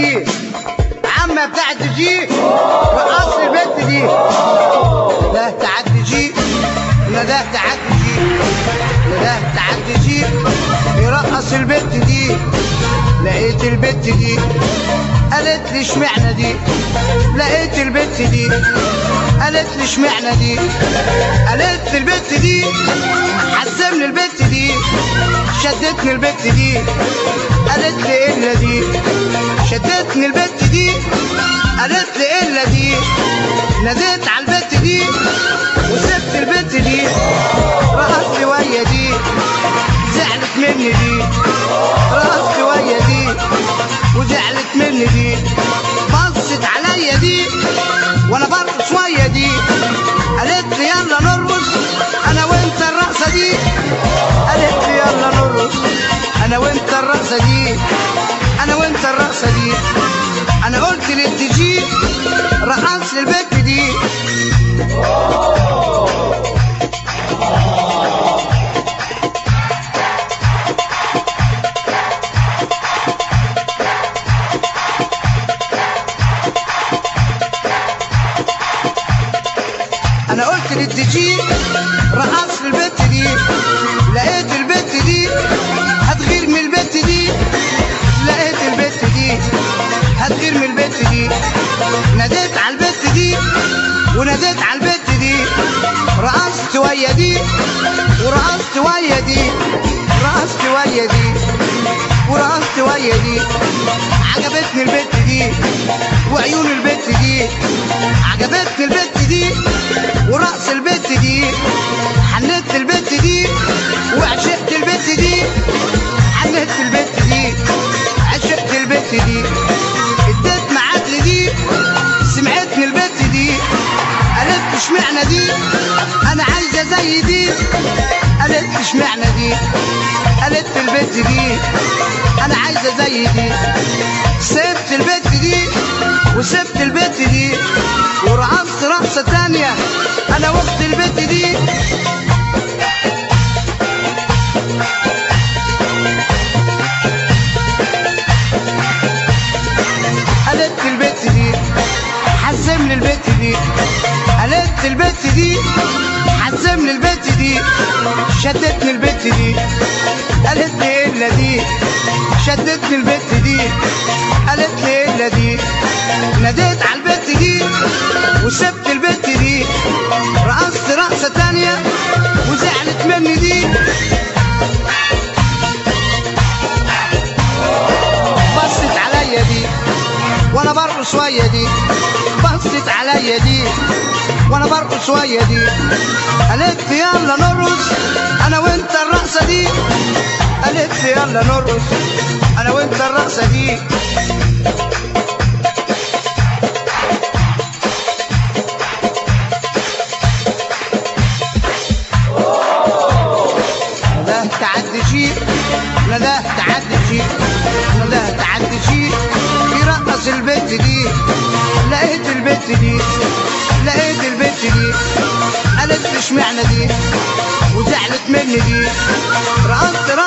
دي عمة بتاعت جي رقص البت دي ده تعدي جي لا ده تعدي جي لا ده تعدي جي يرقص البت دي لقيت البت دي قالت لي اشمعنى دي لقيت البت دي قالت لي اشمعنى دي قالت لي البت دي حزمني البت دي شدتني البت دي قالت لي الا دي شدتني البت دي قالت لي الا دي ناديت على البت دي وسبت البت دي رقصت ويا دي زعلت مني دي رقصت ويا دي وزعلت مني دي بصت عليا دي وانا برقص ويا دي قالت لي يلا نرقص انا وانت الرقصه دي قالت لي يلا نرقص انا وانت الرقصه دي انا وانت الرقصه دي انا قلت للتجي رقص البت دي انا قلت للتجي رقص البت دي لقيت البت دي هتغير من البت دي لقيت البت دي هتغير من البت دي ناديت على البت دي وناديت على البت دي رقصت ويا دي ورقصت ويا دي رقصت ويا دي ورقصت ويا دي عجبتني البت دي وعيون البت دي عجبتني البت دي ورقص البت دي حنيت البت دي وعشقت البت دي حنيت البت دي عشقت البت دي اديت معاد دي سمعتني البت دي قالت لي اشمعنى دي انا عايزه زي دي قالت لي اشمعنى دي قالت لي البت دي انا عايزه زي دي سبت البت دي وسبت البت دي ورقصت رقصه تانية انا واخت البت دي قالت لي البت دي حزمني البت دي قالت لي البت دي حزمني البت دي شدتني البت دي قالت لي الا دي شدتني البت دي قالت لي الا دي ناديت على البت دي وسبت البت دي رقصت رقصه تانية وزعلت مني دي بصت عليا دي وانا برقص ويا دي بصت عليا دي وانا برقص ويا دي قالت لي يلا نرقص انا وانت الرقصه دي قالت لي يلا نرقص انا وانت الرقصه دي لا تعدي شيء لا لا تعدي شيء لا لا تعدي شيء يرقص البت دي لقيت البت دي لقيت البت دي قالت لي اشمعنى دي وزعلت مني دي رقصت